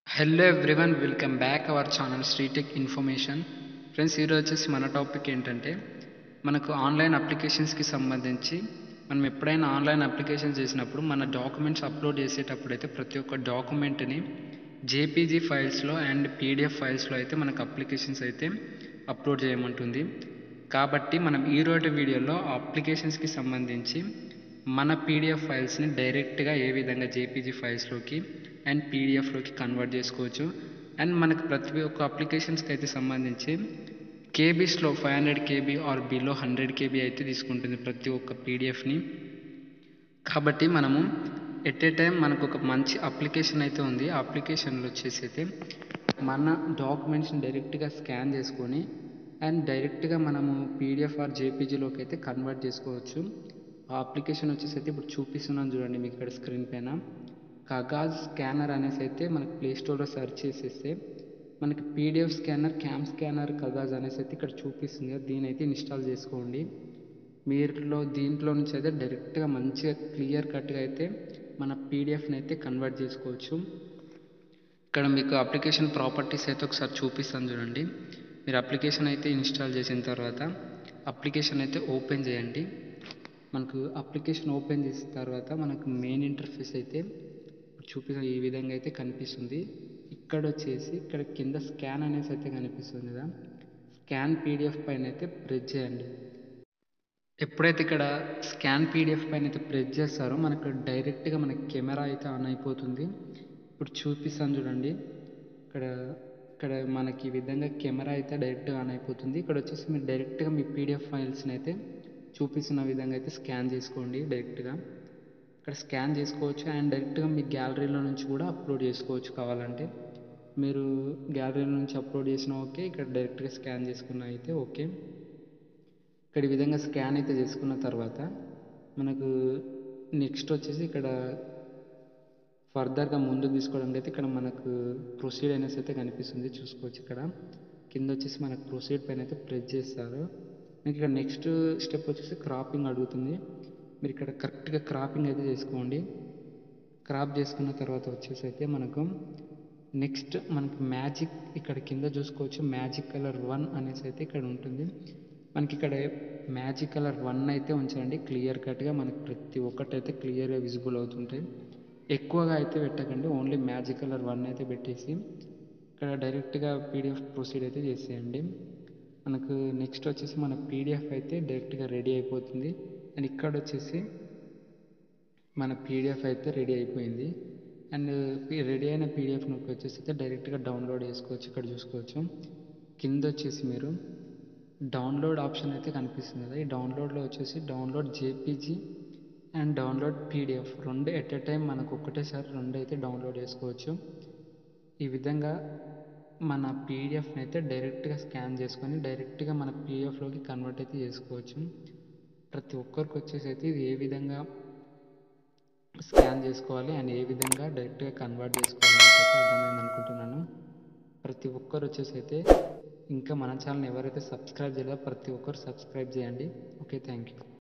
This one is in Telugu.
hello everyone welcome back our channel Sritech information friends ఈరోజు వచ్చేసి మన టాపిక్ ఏంటంటే మనకు ఆన్లైన్ అప్లికేషన్స్కి సంబంధించి మనం ఎప్పుడైనా ఆన్లైన్ అప్లికేషన్ చేసినప్పుడు మన డాక్యుమెంట్స్ అప్లోడ్ చేసేటప్పుడు అయితే ప్రతి ఒక్క డాక్యుమెంట్ని జేపీజీ ఫైల్స్లో అండ్ పీడిఎఫ్ ఫైల్స్లో అయితే మనకు అప్లికేషన్స్ అయితే అప్లోడ్ చేయమంటుంది కాబట్టి మనం ఈరోజు వీడియోలో అప్లికేషన్స్కి సంబంధించి మన పీడిఎఫ్ ఫైల్స్ని డైరెక్ట్గా ఏ విధంగా జేపీజీ ఫైల్స్లోకి అండ్ పీడిఎఫ్లోకి కన్వర్ట్ చేసుకోవచ్చు అండ్ మనకు ప్రతి ఒక్క అప్లికేషన్స్కి అయితే సంబంధించి కేబీస్లో five hundred KB or below hundred KB అయితే తీసుకుంటుంది ప్రతి ఒక్క పీడిఎఫ్ని కాబట్టి మనము ఎట్ ఏ టైం మనకు ఒక మంచి అప్లికేషన్ అయితే ఉంది ఆ అప్లికేషన్లో వచ్చేసి అయితే మన డాక్యుమెంట్స్ని డైరెక్ట్గా స్కాన్ చేసుకొని అండ్ డైరెక్ట్గా మనము పీడిఎఫ్ ఆర్ జేపీజీలోకి అయితే కన్వర్ట్ చేసుకోవచ్చు ఆ అప్లికేషన్ వచ్చేసి అయితే ఇప్పుడు చూపిస్తున్నాను చూడండి మీకు ఇక్కడ స్క్రీన్ పైన కగాజ్ స్కానర్ అనేసి అయితే మనకి ప్లే స్టోర్లో సెర్చ్ చేసేస్తే మనకి PDF scanner CamScanner Kagaz అనేసి అయితే ఇక్కడ చూపిస్తుంది కదా దీని అయితే ఇన్స్టాల్ చేసుకోండి మీరులో దీంట్లో నుంచి అయితే డైరెక్ట్గా మంచిగా క్లియర్ కట్గా అయితే మన పీడిఎఫ్ని అయితే కన్వర్ట్ చేసుకోవచ్చు ఇక్కడ మీకు అప్లికేషన్ ప్రాపర్టీస్ అయితే ఒకసారి చూపిస్తాను చూడండి మీరు అప్లికేషన్ అయితే ఇన్స్టాల్ చేసిన తర్వాత అప్లికేషన్ అయితే ఓపెన్ చేయండి మనకు అప్లికేషన్ ఓపెన్ చేసిన తర్వాత మనకు మెయిన్ ఇంటర్ఫేస్ అయితే చూపిన ఈ విధంగా అయితే కనిపిస్తుంది ఇక్కడ వచ్చేసి ఇక్కడ కింద స్కాన్ అనేసి అయితే కనిపిస్తుంది కదా స్కాన్ పీడిఎఫ్ పైన అయితే ప్రెస్ చేయండి ఎప్పుడైతే ఇక్కడ స్కాన్ పీడిఎఫ్ పైన అయితే ప్రెస్ చేస్తారో మనకు డైరెక్ట్గా మనకి కెమెరా అయితే ఆన్ అయిపోతుంది ఇప్పుడు చూపిస్తాను చూడండి ఇక్కడ ఇక్కడ మనకి ఈ విధంగా కెమెరా అయితే డైరెక్ట్గా ఆన్ అయిపోతుంది ఇక్కడ వచ్చేసి మీరు డైరెక్ట్గా మీ పీడిఎఫ్ ఫైల్స్ని అయితే చూపిస్తున్న విధంగా అయితే స్కాన్ చేసుకోండి డైరెక్ట్గా ఇక్కడ స్కాన్ చేసుకోవచ్చు అండ్ డైరెక్ట్గా మీ గ్యాలరీలో నుంచి కూడా అప్లోడ్ చేసుకోవచ్చు కావాలంటే మీరు గ్యాలరీలో నుంచి అప్లోడ్ చేసిన ఓకే ఇక్కడ డైరెక్ట్గా స్కాన్ చేసుకున్న అయితే ఓకే ఇక్కడ ఈ విధంగా స్కాన్ అయితే చేసుకున్న తర్వాత మనకు నెక్స్ట్ వచ్చేసి ఇక్కడ ఫర్దర్గా ముందుకు తీసుకోవడానికి అయితే ఇక్కడ మనకు ప్రొసీడ్ అనేసి అయితే కనిపిస్తుంది చూసుకోవచ్చు ఇక్కడ కింద వచ్చేసి మనకు ప్రొసీడ్ పైన అయితే ప్రెస్ చేస్తారు మీకు ఇక్కడ నెక్స్ట్ స్టెప్ వచ్చేసి క్రాపింగ్ అడుగుతుంది మీరు ఇక్కడ కరెక్ట్గా క్రాపింగ్ అయితే చేసుకోండి క్రాప్ చేసుకున్న తర్వాత వచ్చేసి అయితే మనకు నెక్స్ట్ మనకి మ్యాజిక్ ఇక్కడ కింద చూసుకోవచ్చు మ్యాజిక్ కలర్ వన్ అనేసి అయితే ఇక్కడ ఉంటుంది మనకి ఇక్కడ మ్యాజిక్ కలర్ వన్ అయితే ఉంచండి క్లియర్ కట్గా మనకి ప్రతి ఒక్కటి అయితే క్లియర్గా విజిబుల్ అవుతుంటాయి ఎక్కువగా అయితే పెట్టకండి ఓన్లీ మ్యాజిక్ కలర్ వన్ అయితే పెట్టేసి ఇక్కడ డైరెక్ట్గా పీడిఎఫ్ ప్రొసీడ్ అయితే చేసేయండి మనకు నెక్స్ట్ వచ్చేసి మన పీడిఎఫ్ అయితే డైరెక్ట్గా రెడీ అయిపోతుంది అండ్ ఇక్కడ వచ్చేసి మన పీడిఎఫ్ అయితే రెడీ అయిపోయింది అండ్ రెడీ అయిన పీడిఎఫ్ని వచ్చేసి అయితే డైరెక్ట్గా డౌన్లోడ్ చేసుకోవచ్చు ఇక్కడ చూసుకోవచ్చు కింద వచ్చేసి మీరు డౌన్లోడ్ ఆప్షన్ అయితే కనిపిస్తుంది కదా ఈ డౌన్లోడ్లో వచ్చేసి download JPG and download PDF రెండు ఎట్ ఎ టైం మనకు ఒకటేసారి రెండు అయితే డౌన్లోడ్ చేసుకోవచ్చు ఈ విధంగా మన పీడిఎఫ్ని అయితే డైరెక్ట్గా స్కాన్ చేసుకొని డైరెక్ట్గా మన పీడిఎఫ్లోకి కన్వర్ట్ అయితే చేసుకోవచ్చు ప్రతి ఒక్కరికి వచ్చేసి అయితే ఇది ఏ విధంగా స్కాన్ చేసుకోవాలి అండ్ ఏ విధంగా డైరెక్ట్గా కన్వర్ట్ చేసుకోవాలి అయితే అర్థమైంది అనుకుంటున్నాను ప్రతి ఒక్కరు వచ్చేసి అయితే ఇంకా మన ఛానల్ ఎవరైతే సబ్స్క్రైబ్ చేయలేదో ప్రతి ఒక్కరు సబ్స్క్రైబ్ చేయండి ఓకే థ్యాంక్ యూ